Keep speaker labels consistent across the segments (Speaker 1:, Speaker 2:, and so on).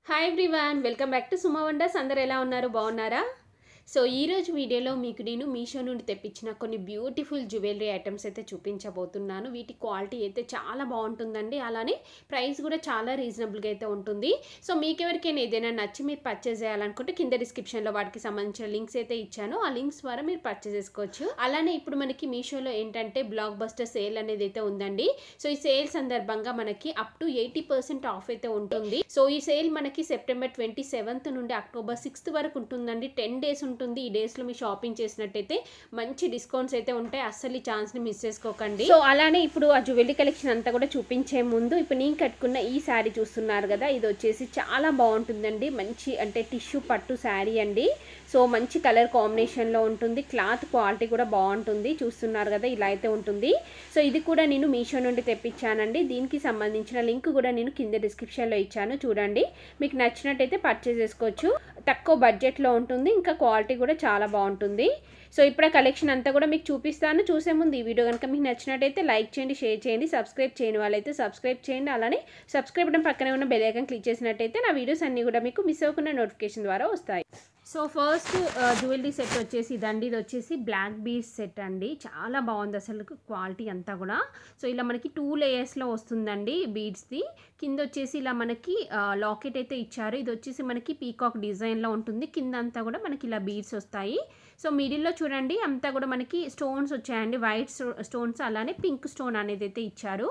Speaker 1: hi everyone welcome back to Suma wonders అందరు ఎలా ఉన్నారు బాగున్నారా సో ఈరోజు వీడియోలో మీకు నేను మీషో నుండి తెప్పించిన కొన్ని బ్యూటిఫుల్ జ్యువెలరీ ఐటమ్స్ అయితే చూపించబోతున్నాను వీటి క్వాలిటీ అయితే చాలా బాగుంటుందండి అలానే ప్రైస్ కూడా చాలా రీజనబుల్గా అయితే ఉంటుంది సో మీకు ఎవరికైనా ఏదైనా నచ్చి మీరు పర్చేస్ చేయాలనుకుంటే కింద డిస్క్రిప్షన్లో వాటికి సంబంధించిన లింక్స్ అయితే ఇచ్చాను ఆ లింక్స్ ద్వారా మీరు పర్చేస్ చేసుకోవచ్చు అలానే ఇప్పుడు మనకి మీషోలో ఏంటంటే బ్లాక్ బస్టర్ సేల్ అనేది అయితే ఉందండి సో ఈ సేల్ సందర్భంగా మనకి up to eighty percent off అయితే ఉంటుంది సో ఈ సేల్ మనకి సెప్టెంబర్ ట్వంటీ సెవెంత్ నుండి అక్టోబర్ సిక్స్త్ వరకు ఉంటుందండి టెన్ డేస్ ఉంటుంది ఈ డేస్లో మీరు షాపింగ్ చేసినట్టయితే మంచి డిస్కౌంట్స్ అయితే ఉంటాయి అస్సలు ఈ ఛాన్స్ని మిస్ చేసుకోకండి సో అలానే ఇప్పుడు ఆ జ్యువెలరీ కలెక్షన్ అంతా కూడా చూపించే ముందు ఇప్పుడు నేను కట్టుకున్న ఈ శారీ చూస్తున్నారు కదా ఇది వచ్చేసి చాలా బాగుంటుందండి మంచి అంటే టిష్యూ పట్టు శారీ అండి సో మంచి కలర్ కాంబినేషన్లో ఉంటుంది క్లాత్ క్వాలిటీ కూడా బాగుంటుంది చూస్తున్నారు కదా ఇలా అయితే ఉంటుంది సో ఇది కూడా నేను మీషో నుండి తెప్పించానండి దీనికి సంబంధించిన లింక్ కూడా నేను కింద డిస్క్రిప్షన్లో ఇచ్చాను చూడండి మీకు నచ్చినట్టయితే పర్చేస్ చేసుకోవచ్చు తక్కువ బడ్జెట్లో ఉంటుంది ఇంకా క్వాలిటీ కూడా చాలా బాగుంటుంది సో ఇప్పుడు కలెక్షన్ అంతా కూడా మీకు చూపిస్తాను చూసే ముందు ఈ వీడియో కనుక మీకు నచ్చినట్టయితే లైక్ చేయండి షేర్ చేయండి సబ్స్క్రైబ్ చేయని వాళ్ళైతే సబ్స్క్రైబ్ చేయండి అలానే సబ్స్క్రైబ్ బటన్ పక్కనే ఉన్న బెల్ ఐకాన్ క్లిక్ చేసినట్టయితే నా వీడియోస్ అన్నీ కూడా మీకు మిస్ అవ్వకుండా నోటిఫికేషన్ ద్వారా వస్తాయి సో ఫస్ట్ జ్యువెలరీ సెట్ వచ్చేసి ఇదండి ఇది వచ్చేసి బ్లాక్ బీడ్స్ సెట్ అండి చాలా బాగుంది అసలు క్వాలిటీ అంతా కూడా సో ఇలా మనకి టూ లేయర్స్లో వస్తుందండి బీడ్స్ది కింద వచ్చేసి ఇలా మనకి లాకెట్ అయితే ఇచ్చారు ఇది వచ్చేసి మనకి పీకాక్ డిజైన్లో ఉంటుంది కింద అంతా కూడా మనకి ఇలా బీడ్స్ వస్తాయి సో మిడిల్లో చూడండి అంతా కూడా మనకి స్టోన్స్ వచ్చాయండి వైట్ స్టోన్స్ అలానే పింక్ స్టోన్ అనేది అయితే ఇచ్చారు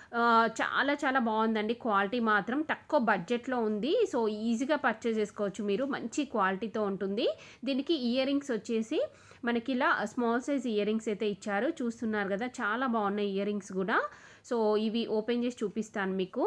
Speaker 1: చాలా చాలా బాగుందండి క్వాలిటీ మాత్రం తక్కువ బడ్జెట్లో ఉంది సో ఈజీగా పర్చేస్ చేసుకోవచ్చు మీరు మంచి క్వాలిటీతో ఉంటుంది దీనికి ఇయర్ రింగ్స్ వచ్చేసి మనకి ఇలా స్మాల్ సైజ్ ఇయర్ రింగ్స్ అయితే ఇచ్చారు చూస్తున్నారు కదా చాలా బాగున్నాయి ఇయర్ రింగ్స్ కూడా సో ఇవి ఓపెన్ చేసి చూపిస్తాను మీకు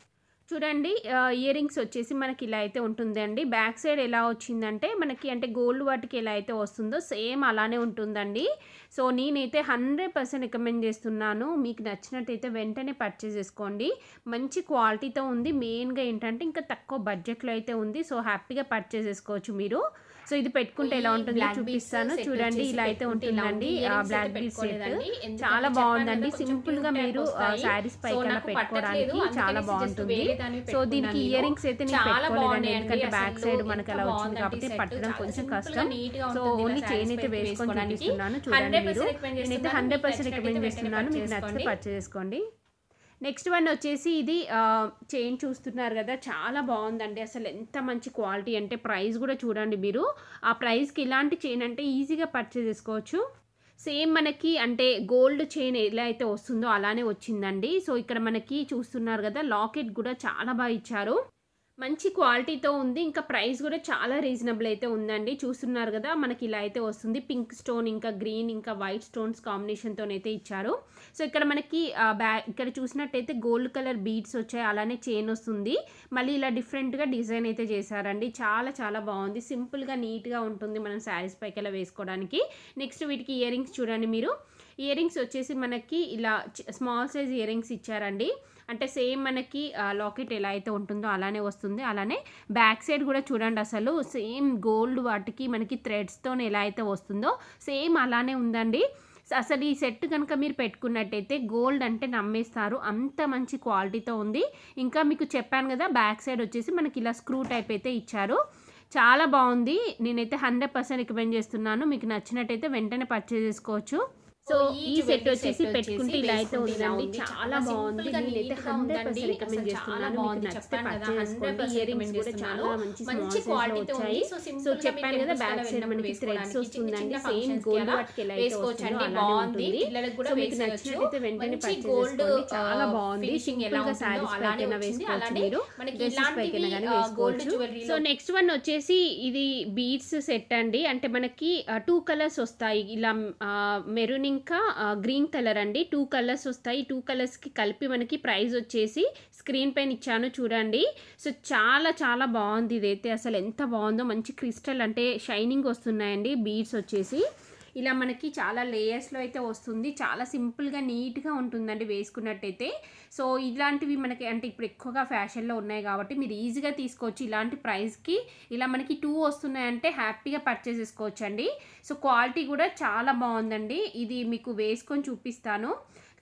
Speaker 1: చూడండి ఇయర్ రింగ్స్ వచ్చేసి మనకి ఇలా అయితే ఉంటుందండి బ్యాక్ సైడ్ ఎలా వచ్చిందంటే మనకి అంటే గోల్డ్ వాటికి ఎలా అయితే వస్తుందో సేమ్ అలానే ఉంటుందండి సో నేనైతే హండ్రెడ్ పర్సెంట్ రికమెండ్ చేస్తున్నాను మీకు నచ్చినట్టయితే వెంటనే పర్చేస్ చేసుకోండి మంచి క్వాలిటీతో ఉంది మెయిన్గా ఏంటంటే ఇంకా తక్కువ బడ్జెట్లో అయితే ఉంది సో హ్యాపీగా పర్చేస్ చేసుకోవచ్చు మీరు సో ఇది పెట్టుకుంటే ఎలా ఉంటుందో చూపిస్తాను చూడండి ఇలా అయితే ఉంటుందండి బ్లాక్ బీడ్ సెట్ చాలా బాగుందండి సింపుల్ గా మీరు శారీస్ పైన పెట్టుకోవడానికి చాలా బాగుంటుంది సో దీనికి ఇయర్ రింగ్స్ అయితే నేను పెట్టుకోలేదండి ఎందుకంటే బ్యాక్ సైడ్ మనకి అలా వచ్చింది కాబట్టి పట్టడం కొంచెం కష్టం సో ఓన్లీ చైన్ అయితే వేసుకొని చూపిస్తున్నాను చూడండి మీరు నేనైతే హండ్రెడ్ పర్సెంట్ రికమెండ్ చేస్తున్నాను మీకు నచ్చితే పర్చేస్ చేసుకోండి నెక్స్ట్ వన్ వచ్చేసి ఇది చైన్ చూస్తున్నారు కదా చాలా బాగుందండి అసలు ఎంత మంచి క్వాలిటీ అంటే ప్రైస్ కూడా చూడండి మీరు ఆ ప్రైస్కి ఇలాంటి చైన్ అంటే ఈజీగా పర్చేస్ చేసుకోవచ్చు సేమ్ మనకి అంటే గోల్డ్ చైన్ ఎలా అయితే వస్తుందో అలానే వచ్చిందండి సో ఇక్కడ మనకి చూస్తున్నారు కదా లాకెట్ కూడా చాలా బాగా ఇచ్చారు మంచి క్వాలిటీతో ఉంది ఇంకా ప్రైస్ కూడా చాలా రీజనబుల్ అయితే ఉందండి చూస్తున్నారు కదా మనకి ఇలా అయితే వస్తుంది పింక్ స్టోన్ ఇంకా గ్రీన్ ఇంకా వైట్ స్టోన్స్ కాంబినేషన్తో అయితే ఇచ్చారు సో ఇక్కడ మనకి బ్యా ఇక్కడ చూసినట్టయితే గోల్డ్ కలర్ బీడ్స్ వచ్చాయి అలానే చైన్ వస్తుంది మళ్ళీ ఇలా డిఫరెంట్గా డిజైన్ అయితే చేశారండి చాలా చాలా బాగుంది సింపుల్గా నీట్గా ఉంటుంది మనం శారీస్ పైకి ఇలా వేసుకోవడానికి నెక్స్ట్ వీటికి ఇయర్ రింగ్స్ చూడండి మీరు ఇయర్ రింగ్స్ వచ్చేసి మనకి ఇలా స్మాల్ సైజ్ ఇయర్ రింగ్స్ ఇచ్చారండి అంటే సేమ్ మనకి లాకెట్ ఎలా అయితే ఉంటుందో అలానే వస్తుంది అలానే బ్యాక్ సైడ్ కూడా చూడండి అసలు సేమ్ గోల్డ్ వాటికి మనకి థ్రెడ్స్తో ఎలా అయితే వస్తుందో సేమ్ అలానే ఉందండి అసలు ఈ సెట్ కనుక మీరు పెట్టుకున్నట్టయితే గోల్డ్ అంటే నమ్మేస్తారు అంత మంచి క్వాలిటీతో ఉంది ఇంకా మీకు చెప్పాను కదా బ్యాక్ సైడ్ వచ్చేసి మనకి ఇలా స్క్రూ టైప్ అయితే ఇచ్చారు చాలా బాగుంది నేనైతే హండ్రెడ్ పర్సెంట్ రికమెండ్ చేస్తున్నాను మీకు నచ్చినట్టయితే వెంటనే పర్చేస్ చేసుకోవచ్చు సో ఈ సెట్ వచ్చేసి పెట్టుకుంటే ఇలా అయితే ఉందండి చాలా బాగుంది నేనైతే హండ్రెడ్ పర్సెంట్ రికమెండ్ చేస్తున్నాను మీకు నచ్చితే పర్చేస్ చేసుకోండి ఇయర్ రింగ్స్ కూడా చాలా మంచి స్మాల్ సైజ్ లో వచ్చాయి సో చెప్పాను కదా బ్యాక్ సైడ్ మనకి థ్రెడ్స్ వస్తుందండి సేమ్ గోల్డ్ వాటికి ఎలా అయితే వస్తుందో అలానే ఉంటుంది సో మీకు నచ్చినట్టయితే వెంటనే పర్చేస్ చేసుకోండి చాలా బాగుంది సింపుల్ గా సారీస్ పైన వేసుకోవచ్చు మీరు డ్రెస్సెస్ పైన కానీ వేసుకోవచ్చు సో నెక్స్ట్ వన్ వచ్చేసి ఇది బీడ్స్ సెట్ అండి అంటే మనకి టూ కలర్స్ వస్తాయి ఇలా మెరూనింగ్ ఇంకా గ్రీన్ కలర్ అండి టూ కలర్స్ వస్తాయి టూ కలర్స్కి కలిపి మనకి ప్రైస్ వచ్చేసి స్క్రీన్ పైన ఇచ్చాను చూడండి సో చాలా చాలా బాగుంది ఇదైతే అసలు ఎంత బాగుందో మంచి క్రిస్టల్ అంటే షైనింగ్ వస్తున్నాయండి బీడ్స్ వచ్చేసి ఇలా మనకి చాలా లేయర్స్లో అయితే వస్తుంది చాలా సింపుల్గా నీట్గా ఉంటుందండి వేసుకున్నట్టయితే సో ఇలాంటివి మనకి అంటే ఇప్పుడు ఎక్కువగా ఫ్యాషన్లో ఉన్నాయి కాబట్టి మీరు ఈజీగా తీసుకోవచ్చు ఇలాంటి ప్రైస్కి ఇలా మనకి టూ వస్తున్నాయంటే హ్యాపీగా పర్చేస్ చేసుకోవచ్చు అండి సో క్వాలిటీ కూడా చాలా బాగుందండి ఇది మీకు వేసుకొని చూపిస్తాను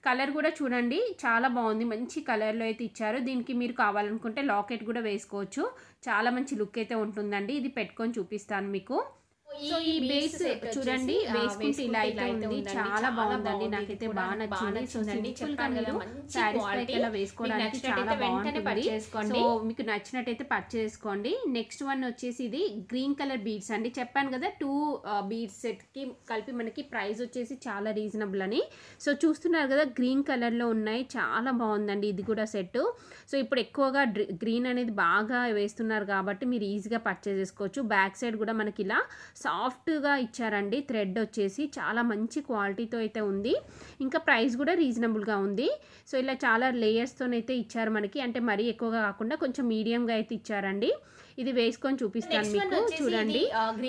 Speaker 1: కలర్ కూడా చూడండి చాలా బాగుంది మంచి కలర్లో అయితే ఇచ్చారు దీనికి మీరు కావాలనుకుంటే లాకెట్ కూడా వేసుకోవచ్చు చాలా మంచి లుక్ అయితే ఉంటుందండి ఇది పెట్టుకొని చూపిస్తాను మీకు సో ఈ బేస్ చూడండి వేసుకుంటే ఇలా అయితే ఉంది చాలా బాగుందండి నాకైతే బాగా నచ్చింది సో సింపుల్ గా మీరు శారీస్ పైకి ఇలా వేసుకోవడానికి చాలా బాగుంటుంది సో మీకు నచ్చినట్టయితే పర్చేస్ చేసుకోండి నెక్స్ట్ వన్ వచ్చేసి ఇది గ్రీన్ కలర్ బీడ్స్ అండి చెప్పాను కదా టూ బీడ్స్ సెట్ కి కలిపి మనకి ప్రైస్ వచ్చేసి చాలా రీజనబుల్ అని సో చూస్తున్నారు కదా గ్రీన్ కలర్ లో ఉన్నాయి చాలా బాగుందండి ఇది కూడా సెట్ సో ఇప్పుడు ఎక్కువగా గ్రీన్ అనేది బాగా వేస్తున్నారు కాబట్టి మీరు ఈజీగా పర్చేస్ చేసుకోవచ్చు బ్యాక్ సైడ్ కూడా మనకి ఇలా సాఫ్ట్గా ఇచ్చారండి థ్రెడ్ వచ్చేసి చాలా మంచి క్వాలిటీతో అయితే ఉంది ఇంకా ప్రైస్ కూడా రీజనబుల్గా ఉంది సో ఇలా చాలా లేయర్స్తోనైతే ఇచ్చారు మనకి అంటే మరీ ఎక్కువగా కాకుండా కొంచెం మీడియంగా అయితే ఇచ్చారండి ఇది వేసుకొని చూపిస్తాను మీకు చూడండి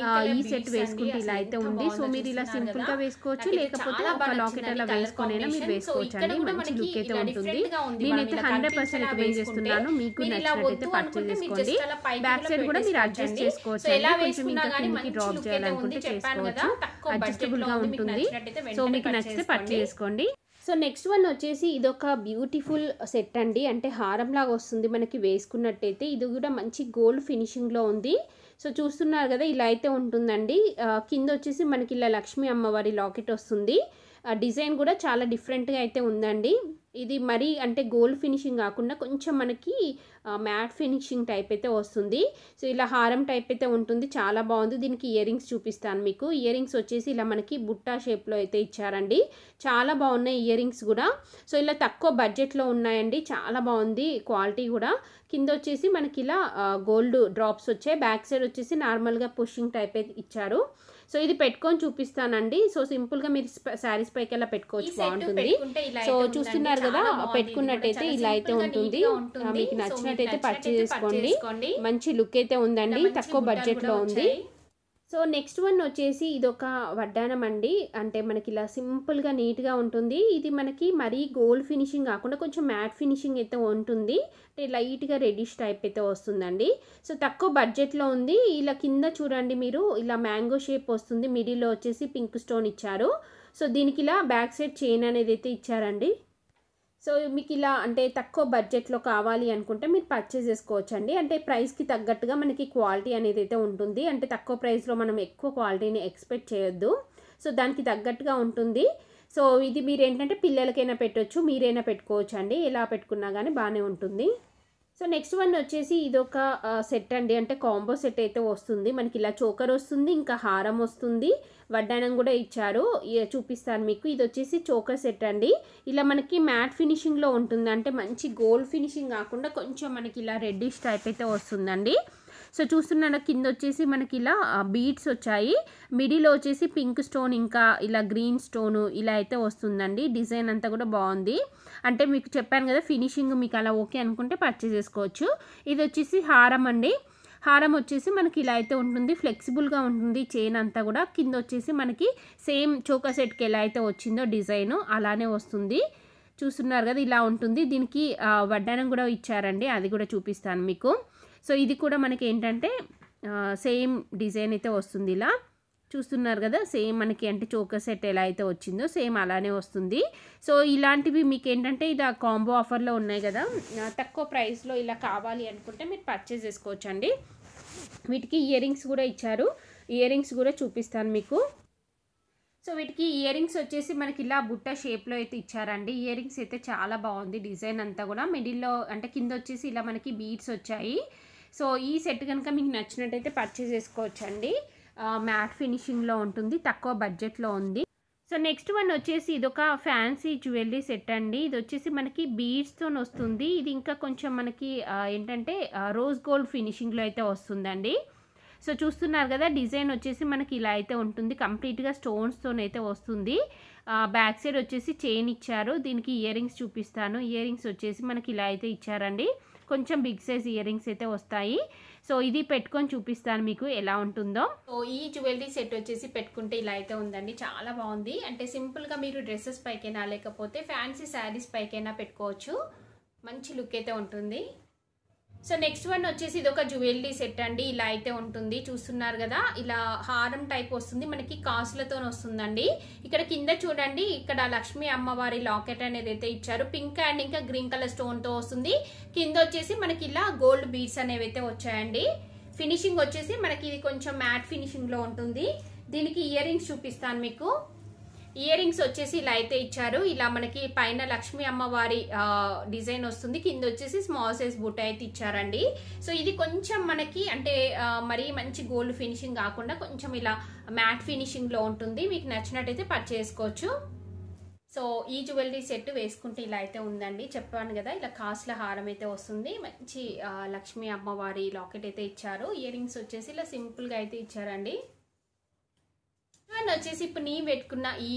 Speaker 1: ఈ సెట్ వేసుకుంటే ఇలా అయితే ఉంది సో మీరు ఇలా సింపుల్ గా వేసుకోవచ్చు లేకపోతే ఒక లాకెట్ అలా వేసుకొని అయినా మీరు వేసుకోవచ్చు అండి మంచి లుక్ అయితే ఉంటుంది నేనైతే హండ్రెడ్ పర్సెంట్ రికమెండ్ చేస్తున్నాను మీకు నచ్చినట్టయితే పర్చేస్ చేసుకోండి బ్యాక్ సైడ్ కూడా మీరు అడ్జస్ట్ చేసుకోవచ్చు అండి కొంచెం ఇంకా కిందకి డ్రాప్ చేయాలనుకుంటే చేసుకోవచ్చు అడ్జస్టబుల్ గా ఉంటుంది సో మీకు నచ్చితే పర్చేస్ చేసుకోండి సో నెక్స్ట్ వన్ వచ్చేసి ఇదొక బ్యూటిఫుల్ సెట్ అండి అంటే హారం లాగా వస్తుంది మనకి వేసుకున్నట్టయితే ఇది కూడా మంచి గోల్డ్ ఫినిషింగ్లో ఉంది సో చూస్తున్నారు కదా ఇలా అయితే ఉంటుందండి కింద వచ్చేసి మనకి ఇలా లక్ష్మీ అమ్మవారి లాకెట్ వస్తుంది డిజైన్ కూడా చాలా డిఫరెంట్గా అయితే ఉందండి ఇది మరీ అంటే గోల్డ్ ఫినిషింగ్ కాకుండా కొంచెం మనకి మ్యాట్ ఫినిషింగ్ టైప్ అయితే వస్తుంది సో ఇలా హారం టైప్ అయితే ఉంటుంది చాలా బాగుంది దీనికి ఇయర్ రింగ్స్ చూపిస్తాను మీకు ఇయర్ రింగ్స్ వచ్చేసి ఇలా మనకి బుట్టా షేప్లో అయితే ఇచ్చారండి చాలా బాగున్నాయి ఇయర్ రింగ్స్ కూడా సో ఇలా తక్కువ బడ్జెట్లో ఉన్నాయండి చాలా బాగుంది క్వాలిటీ కూడా కింద వచ్చేసి మనకి ఇలా గోల్డ్ డ్రాప్స్ వచ్చాయి బ్యాక్ సైడ్ వచ్చేసి నార్మల్గా పుషింగ్ టైప్ అయితే ఇచ్చారు సో ఇది పెట్టుకొని చూపిస్తానండి సో సింపుల్గా మీరు శారీస్ పైకి ఎలా పెట్టుకోవచ్చు బాగుంటుంది సో చూస్తున్నారు కదా పెట్టుకున్నట్టయితే ఇలా అయితే ఉంటుంది మీకు నచ్చినట్టయితే పర్చేస్ చేసుకోండి మంచి లుక్ అయితే ఉందండి తక్కువ బడ్జెట్లో ఉంది సో నెక్స్ట్ వన్ వచ్చేసి ఇదొక వడ్డానం అండి అంటే మనకి ఇలా సింపుల్గా నీట్గా ఉంటుంది ఇది మనకి మరీ గోల్డ్ ఫినిషింగ్ కాకుండా కొంచెం మ్యాట్ ఫినిషింగ్ అయితే ఉంటుంది అంటే లైట్గా రెడిష్ టైప్ అయితే వస్తుందండి సో తక్కువ బడ్జెట్లో ఉంది ఇలా కింద చూడండి మీరు ఇలా మ్యాంగో షేప్ వస్తుంది మిడిల్లో వచ్చేసి పింక్ స్టోన్ ఇచ్చారు సో దీనికి ఇలా బ్యాక్ సైడ్ చైన్ అనేది అయితే ఇచ్చారండి సో మీకు ఇలా అంటే తక్కువ బడ్జెట్లో కావాలి అనుకుంటే మీరు పర్చేస్ చేసుకోవచ్చు అండి అంటే ప్రైస్కి తగ్గట్టుగా మనకి క్వాలిటీ అనేది అయితే ఉంటుంది అంటే తక్కువ ప్రైస్లో మనం ఎక్కువ క్వాలిటీని ఎక్స్పెక్ట్ చేయొద్దు సో దానికి తగ్గట్టుగా ఉంటుంది సో ఇది మీరు ఏంటంటే పిల్లలకైనా పెట్టవచ్చు మీరైనా పెట్టుకోవచ్చు అండి ఎలా పెట్టుకున్నా కానీ బాగానే ఉంటుంది సో నెక్స్ట్ వన్ వచ్చేసి ఇదొక సెట్ అండి అంటే కాంబో సెట్ అయితే వస్తుంది మనకి ఇలా చోకర్ వస్తుంది ఇంకా హారం వస్తుంది వడ్డానం కూడా ఇచ్చారు చూపిస్తాను మీకు ఇది వచ్చేసి చోకర్ సెట్ అండి ఇలా మనకి మ్యాట్ ఫినిషింగ్లో ఉంటుంది అంటే మంచి గోల్డ్ ఫినిషింగ్ కాకుండా కొంచెం మనకి ఇలా రెడ్డిష్ టైప్ అయితే వస్తుందండి సో చూస్తున్న కింద వచ్చేసి మనకి ఇలా బీడ్స్ వచ్చాయి మిడిలో వచ్చేసి పింక్ స్టోన్ ఇంకా ఇలా గ్రీన్ స్టోన్ ఇలా అయితే వస్తుందండి డిజైన్ అంతా కూడా బాగుంది అంటే మీకు చెప్పాను కదా ఫినిషింగ్ మీకు అలా ఓకే అనుకుంటే పర్చేస్ చేసుకోవచ్చు ఇది వచ్చేసి హారం అండి హారం వచ్చేసి మనకి ఇలా అయితే ఉంటుంది ఫ్లెక్సిబుల్గా ఉంటుంది చైన్ అంతా కూడా కింద వచ్చేసి మనకి సేమ్ చోకా సెట్కి ఎలా అయితే వచ్చిందో డిజైన్ అలానే వస్తుంది చూస్తున్నారు కదా ఇలా ఉంటుంది దీనికి వడ్డానం కూడా ఇచ్చారండి అది కూడా చూపిస్తాను మీకు సో ఇది కూడా మనకి ఏంటంటే సేమ్ డిజైన్ అయితే వస్తుంది ఇలా చూస్తున్నారు కదా సేమ్ మనకి అంటే చోకర్ సెట్ ఎలా అయితే వచ్చిందో సేమ్ అలానే వస్తుంది సో ఇలాంటివి మీకు ఏంటంటే ఇలా కాంబో ఆఫర్లో ఉన్నాయి కదా తక్కువ ప్రైస్లో ఇలా కావాలి అనుకుంటే మీరు పర్చేస్ చేసుకోవచ్చు అండి వీటికి ఇయర్ రింగ్స్ కూడా ఇచ్చారు ఇయర్ రింగ్స్ కూడా చూపిస్తాను మీకు సో వీటికి ఇయర్ రింగ్స్ వచ్చేసి మనకి ఇలా బుట్ట షేప్లో అయితే ఇచ్చారండి ఇయర్ రింగ్స్ అయితే చాలా బాగుంది డిజైన్ అంతా కూడా మిడిల్లో అంటే కింద వచ్చేసి ఇలా మనకి బీడ్స్ వచ్చాయి సో ఈ సెట్ కనుక మీకు నచ్చినట్టయితే పర్చేస్ చేసుకోవచ్చు అండి మ్యాట్ ఫినిషింగ్లో ఉంటుంది తక్కువ బడ్జెట్లో ఉంది సో నెక్స్ట్ వన్ వచ్చేసి ఇది ఒక ఫ్యాన్సీ జ్యువెలరీ సెట్ అండి ఇది వచ్చేసి మనకి బీడ్స్తో వస్తుంది ఇది ఇంకా కొంచెం మనకి ఏంటంటే రోజ్ గోల్డ్ ఫినిషింగ్లో అయితే వస్తుందండి సో చూస్తున్నారు కదా డిజైన్ వచ్చేసి మనకి ఇలా అయితే ఉంటుంది కంప్లీట్గా స్టోన్స్తోనైతే వస్తుంది బ్యాక్ సైడ్ వచ్చేసి చైన్ ఇచ్చారు దీనికి ఇయర్ రింగ్స్ చూపిస్తాను ఇయర్ రింగ్స్ వచ్చేసి మనకి ఇలా అయితే ఇచ్చారండి కొంచెం బిగ్ సైజ్ ఇయర్ రింగ్స్ అయితే వస్తాయి సో ఇది పెట్టుకొని చూపిస్తాను మీకు ఎలా ఉంటుందో సో ఈ జ్యువెలరీ సెట్ వచ్చేసి పెట్టుకుంటే ఇలా అయితే ఉందండి చాలా బాగుంది అంటే సింపుల్గా మీరు డ్రెస్సెస్ పైకైనా లేకపోతే ఫ్యాన్సీ శారీస్ పైకైనా పెట్టుకోవచ్చు మంచి లుక్ అయితే ఉంటుంది సో నెక్స్ట్ వన్ వచ్చేసి ఇది ఒక జ్యువెలరీ సెట్ అండి ఇలా అయితే ఉంటుంది చూస్తున్నారు కదా ఇలా హారం టైప్ వస్తుంది మనకి కాసులతో వస్తుందండి ఇక్కడ కింద చూడండి ఇక్కడ లక్ష్మీ అమ్మవారి లాకెట్ అనేది అయితే ఇచ్చారు పింక్ అండ్ ఇంకా గ్రీన్ కలర్ స్టోన్ తో వస్తుంది కింద వచ్చేసి మనకి ఇలా గోల్డ్ బీడ్స్ అనేవి అయితే వచ్చాయండి ఫినిషింగ్ వచ్చేసి మనకి ఇది కొంచెం మ్యాట్ ఫినిషింగ్ లో ఉంటుంది దీనికి ఇయర్ రింగ్స్ చూపిస్తాను మీకు ఇయర్ రింగ్స్ వచ్చేసి ఇలా అయితే ఇచ్చారు ఇలా మనకి పైన లక్ష్మీ అమ్మవారి డిజైన్ వస్తుంది కింద వచ్చేసి స్మాల్ సైజ్ బుట్ట అయితే ఇచ్చారండి సో ఇది కొంచెం మనకి అంటే మరీ మంచి గోల్డ్ ఫినిషింగ్ కాకుండా కొంచెం ఇలా మ్యాట్ ఫినిషింగ్ లో ఉంటుంది మీకు నచ్చినట్టయితే పర్చేసుకోవచ్చు సో ఈ జ్యువెలరీ సెట్ వేసుకుంటే ఇలా అయితే ఉందండి చెప్పాను కదా ఇలా కాస్ట్ల హారం అయితే వస్తుంది మంచి లక్ష్మీ అమ్మవారి లాకెట్ అయితే ఇచ్చారు ఇయర్ రింగ్స్ వచ్చేసి ఇలా సింపుల్గా అయితే ఇచ్చారండి అండ్ వచ్చేసి ఇప్పుడు నేను పెట్టుకున్న ఈ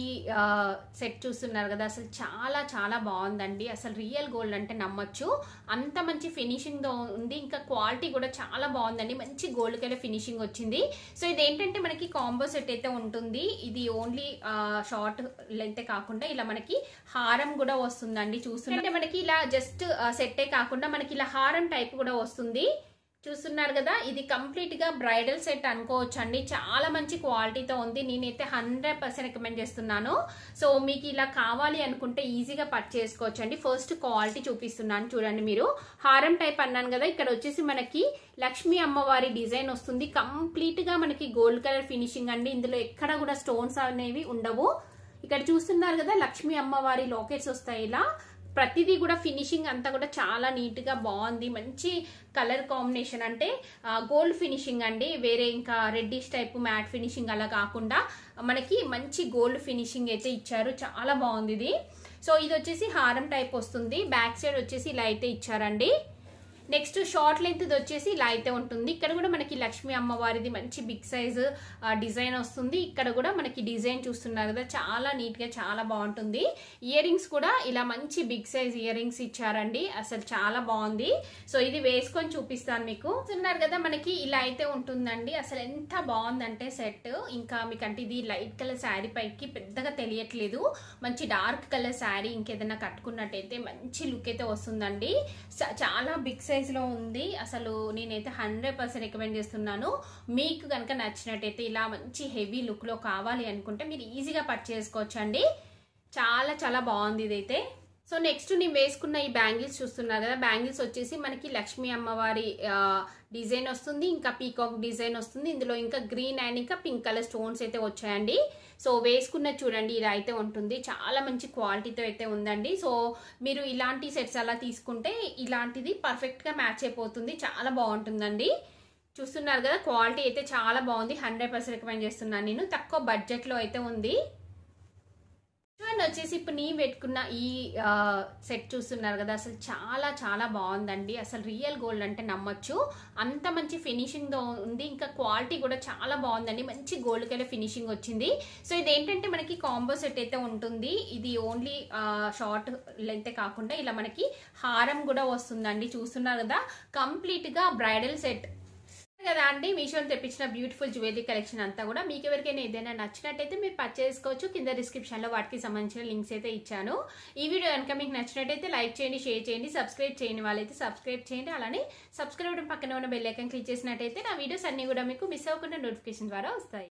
Speaker 1: సెట్ చూస్తున్నారు కదా అసలు చాలా చాలా బాగుందండి అసలు రియల్ గోల్డ్ అంటే నమ్మొచ్చు అంత మంచి ఫినిషింగ్ ఉంది ఇంకా క్వాలిటీ కూడా చాలా బాగుందండి మంచి గోల్డ్ కలర్ ఫినిషింగ్ వచ్చింది సో ఇది ఏంటంటే మనకి కాంబో సెట్ అయితే ఉంటుంది ఇది ఓన్లీ షార్ట్ లెంత్ కాకుండా ఇలా మనకి హారం కూడా వస్తుందండి చూస్తుంటే మనకి ఇలా జస్ట్ సెట్టే కాకుండా మనకి ఇలా హారం టైప్ కూడా వస్తుంది చూస్తున్నారు కదా ఇది కంప్లీట్ గా బ్రైడల్ సెట్ అనుకోవచ్చు అండి చాలా మంచి క్వాలిటీతో ఉంది నేనైతే హండ్రెడ్ పర్సెంట్ రికమెండ్ చేస్తున్నాను సో మీకు ఇలా కావాలి అనుకుంటే ఈజీగా పర్చేసుకోవచ్చు చేసుకోవచ్చు అండి ఫస్ట్ క్వాలిటీ చూపిస్తున్నాను చూడండి మీరు హారం టైప్ అన్నాను కదా ఇక్కడ వచ్చేసి మనకి లక్ష్మీ అమ్మవారి డిజైన్ వస్తుంది కంప్లీట్ గా మనకి గోల్డ్ కలర్ ఫినిషింగ్ అండి ఇందులో ఎక్కడ కూడా స్టోన్స్ అనేవి ఉండవు ఇక్కడ చూస్తున్నారు కదా లక్ష్మీ అమ్మవారి లాకెట్స్ వస్తాయి ఇలా ప్రతిదీ కూడా ఫినిషింగ్ అంతా కూడా చాలా నీట్గా బాగుంది మంచి కలర్ కాంబినేషన్ అంటే గోల్డ్ ఫినిషింగ్ అండి వేరే ఇంకా రెడ్డిష్ టైప్ మ్యాట్ ఫినిషింగ్ అలా కాకుండా మనకి మంచి గోల్డ్ ఫినిషింగ్ అయితే ఇచ్చారు చాలా బాగుంది ఇది సో ఇది వచ్చేసి హారం టైప్ వస్తుంది బ్యాక్ సైడ్ వచ్చేసి ఇలా అయితే ఇచ్చారండి నెక్స్ట్ షార్ట్ లెంత్ వచ్చేసి ఇలా అయితే ఉంటుంది ఇక్కడ కూడా మనకి లక్ష్మీ అమ్మవారిది మంచి బిగ్ సైజ్ డిజైన్ వస్తుంది ఇక్కడ కూడా మనకి డిజైన్ చూస్తున్నారు కదా చాలా నీట్ గా చాలా బాగుంటుంది ఇయర్ రింగ్స్ కూడా ఇలా మంచి బిగ్ సైజ్ ఇయర్ రింగ్స్ ఇచ్చారండి అసలు చాలా బాగుంది సో ఇది వేసుకొని చూపిస్తాను మీకు చూస్తున్నారు కదా మనకి ఇలా అయితే ఉంటుందండి అసలు ఎంత బాగుందంటే సెట్ ఇంకా మీకు అంటే ఇది లైట్ కలర్ శారీ పైకి పెద్దగా తెలియట్లేదు మంచి డార్క్ కలర్ శారీ ఇంకేదైనా కట్టుకున్నట్టయితే మంచి లుక్ అయితే వస్తుందండి చాలా బిగ్ సైజ్ లో ఉంది అసలు నేనైతే హండ్రెడ్ పర్సెంట్ రికమెండ్ చేస్తున్నాను మీకు కనుక నచ్చినట్టయితే ఇలా మంచి హెవీ లుక్ లో కావాలి అనుకుంటే మీరు ఈజీగా పర్చేసుకోవచ్చు అండి చాలా చాలా బాగుంది ఇదైతే సో నెక్స్ట్ నేను వేసుకున్న ఈ బ్యాంగిల్స్ చూస్తున్నారు కదా బ్యాంగిల్స్ వచ్చేసి మనకి లక్ష్మీ అమ్మవారి డిజైన్ వస్తుంది ఇంకా పీకాక్ డిజైన్ వస్తుంది ఇందులో ఇంకా గ్రీన్ అండ్ ఇంకా పింక్ కలర్ స్టోన్స్ అయితే వచ్చాయండి సో వేసుకున్న చూడండి ఇలా అయితే ఉంటుంది చాలా మంచి క్వాలిటీతో అయితే ఉందండి సో మీరు ఇలాంటి సెట్స్ అలా తీసుకుంటే ఇలాంటిది పర్ఫెక్ట్గా మ్యాచ్ అయిపోతుంది చాలా బాగుంటుందండి చూస్తున్నారు కదా క్వాలిటీ అయితే చాలా బాగుంది హండ్రెడ్ పర్సెంట్ రికమెండ్ చేస్తున్నాను నేను తక్కువ బడ్జెట్లో అయితే ఉంది అండ్ వచ్చేసి ఇప్పుడు నేను పెట్టుకున్న ఈ సెట్ చూస్తున్నారు కదా అసలు చాలా చాలా బాగుందండి అసలు రియల్ గోల్డ్ అంటే నమ్మొచ్చు అంత మంచి ఫినిషింగ్ ఉంది ఇంకా క్వాలిటీ కూడా చాలా బాగుందండి మంచి గోల్డ్ కలర్ ఫినిషింగ్ వచ్చింది సో ఇది ఏంటంటే మనకి కాంబో సెట్ అయితే ఉంటుంది ఇది ఓన్లీ షార్ట్ లెంత్ కాకుండా ఇలా మనకి హారం కూడా వస్తుందండి చూస్తున్నారు కదా కంప్లీట్ గా బ్రైడల్ సెట్ కదా అండి మీషోని తెప్పించిన బ్యూటిఫుల్ జ్యువెలరీ కలెక్షన్ అంతా కూడా మీకు ఎవరికైనా ఏదైనా నచ్చినట్టయితే మీరు పర్చేస్ చేసుకోవచ్చు కింద డిస్క్రిప్షన్లో వాటికి సంబంధించిన లింక్స్ అయితే ఇచ్చాను ఈ వీడియో కనుక మీకు నచ్చినట్టయితే లైక్ చేయండి షేర్ చేయండి సబ్స్క్రైబ్ చేయని వాళ్ళైతే సబ్స్క్రైబ్ చేయండి అలానే సబ్స్క్రైబ్ పక్కన ఉన్న బెల్ ఐకన్ క్లిక్ చేసినట్టయితే నా వీడియోస్ అన్ని కూడా మీకు మిస్ అవ్వకుండా నోటిఫికేషన్ ద్వారా వస్తాయి